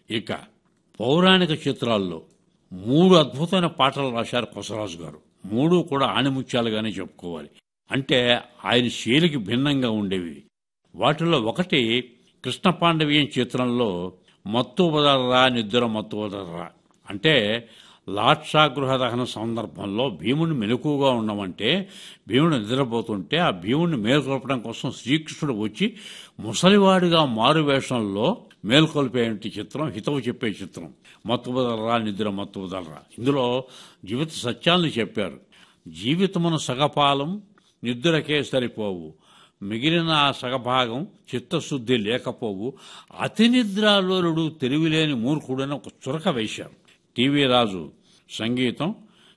ఇక పౌరాణిక చిత్రాల్లో మూడు అద్భుతమైన పాటలు రాశారు కొసరాజు గారు మూడు కూడా ఆణిముత్యాలుగానే చెప్పుకోవాలి అంటే ఆయన శైలికి భిన్నంగా ఉండేవి వాటిలో ఒకటి కృష్ణ పాండవీయం చిత్రంలో మత్తు వదలరా నిద్ర మత్తు వదలరా అంటే లాక్షాగృహ దహన సందర్భంలో భీముని మెలకుగా ఉండమంటే భీముడు నిద్రపోతుంటే ఆ భీముడిని మేల్కొల్పడం కోసం శ్రీకృష్ణుడు వచ్చి ముసలివాడిగా మారు వేషంలో మేల్కొల్పే చిత్రం హితవు చెప్పే చిత్రం మత్తు వదలరా నిద్ర మత్తు వదలరా ఇందులో జీవిత సత్యాలను చెప్పారు జీవితమును సగపాలం నిద్రకే సరిపోవు మిగిలిన ఆ సగభాగం చిత్తశుద్ధి లేకపోవు అతి నిద్రాలోలుడు తెలివిలేని మూర్ఖుడని ఒక చురక వేశారు టీవీ రాజు సంగీతం